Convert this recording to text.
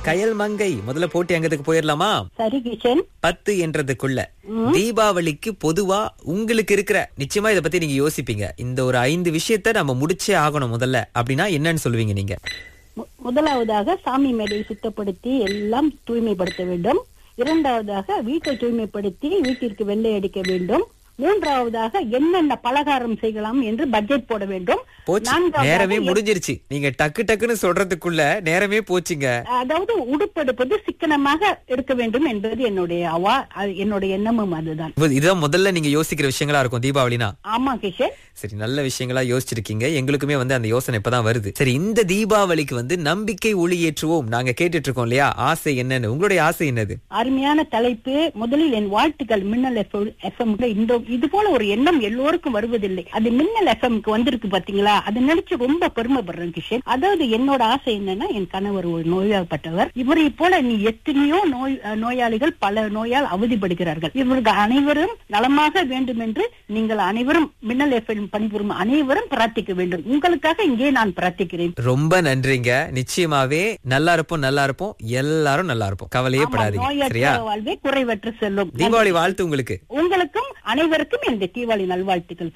கயல் மங்கை முதல்ல போட்டி அங்கத்துக்கு போயிடலாமா சரி கிஷன் பத்து என்றதுக்குள்ள தீபாவளிக்கு பொதுவா உங்களுக்கு இருக்கிற நிச்சயமா இத பத்தி நீங்க யோசிப்பீங்க இந்த ஒரு ஐந்து விஷயத்த நம்ம முடிச்சே ஆகணும் முதல்ல அப்படின்னா என்னன்னு சொல்லுவீங்க நீங்க மு- முதலாவதாக சாமி மேடையை சுத்தப்படுத்தி எல்லாம் தூய்மைப்படுத்த வேண்டும் இரண்டாவதாக வீட்டை தூய்மைப்படுத்தி வீட்டிற்கு வெள்ளை அடிக்க வேண்டும் மூன்றாவதாக என்னென்ன பலகாரம் செய்யலாம் என்று பட்ஜெட் போட வேண்டும் போச்சு நான்காவதாக நேரமே எ- முடிஞ்சிருச்சு நீங்க டக்கு டக்குன்னு சொல்றதுக்குள்ள நேரமே போச்சுங்க அதாவது உடுப்பெடுப்பது சிக்கனமாக எடுக்க வேண்டும் என்பது என்னுடைய அவா அது என்னுடைய எண்ணமும் அதுதான் இப்ப இதுதான் முதல்ல நீங்க யோசிக்கிற விஷயங்களா இருக்கும் தீபாவளினா ஆமா கிஷன் சரி நல்ல விஷயங்களா யோசிச்சிருக்கீங்க எங்களுக்குமே வந்து அந்த யோசனை இப்பதான் வருது சரி இந்த தீபாவளிக்கு வந்து நம்பிக்கை ஒளி ஏற்றுவோம் நாங்க கேட்டுட்டு இருக்கோம் இல்லையா ஆசை என்னன்னு உங்களுடைய ஆசை என்னது அருமையான தலைப்பு முதலில் என் வாழ்த்துக்கள் மின்னல் எஃப்எம் இந்த இது போல ஒரு எண்ணம் எல்லோருக்கும் வருவதில்லை அது மின்னல் எஃப்எம்க்கு வந்திருக்கு பாத்தீங்களா அதை நினைச்சு ரொம்ப பெருமைப்படுறேன் கிஷன் அதாவது என்னோட ஆசை என்னன்னா என் கணவர் ஒரு நோயாளப்பட்டவர் இவரை போல நீ எத்தனையோ நோய் அஹ், நோயாளிகள் பல நோயால் அவதிப்படுகிறார்கள் இவர்கள் அனைவரும் நலமாக வேண்டும் என்று நீங்கள் அனைவரும் மின்னல் எஃப்எம் பணிபுரியும் அனைவரும் பிரார்த்திக்க வேண்டும் உங்களுக்காக இங்கே நான் பிரார்த்திக்கிறேன் ரொம்ப நன்றிங்க நிச்சயமாவே நல்லா இருப்போம் நல்லா இருப்போம் எல்லாரும் நல்லா இருப்போம் கவலையே ஆமா, படாதீங்க நோயற்ற சரியா வாழ்வே குறைவற்ற செல்லும் தீபாவளி வாழ்த்து உங்களுக்கு உங்களுக்கும் அனைவருக்கும் இந்த தீபாவளி நல்வாழ்த்துக்கள்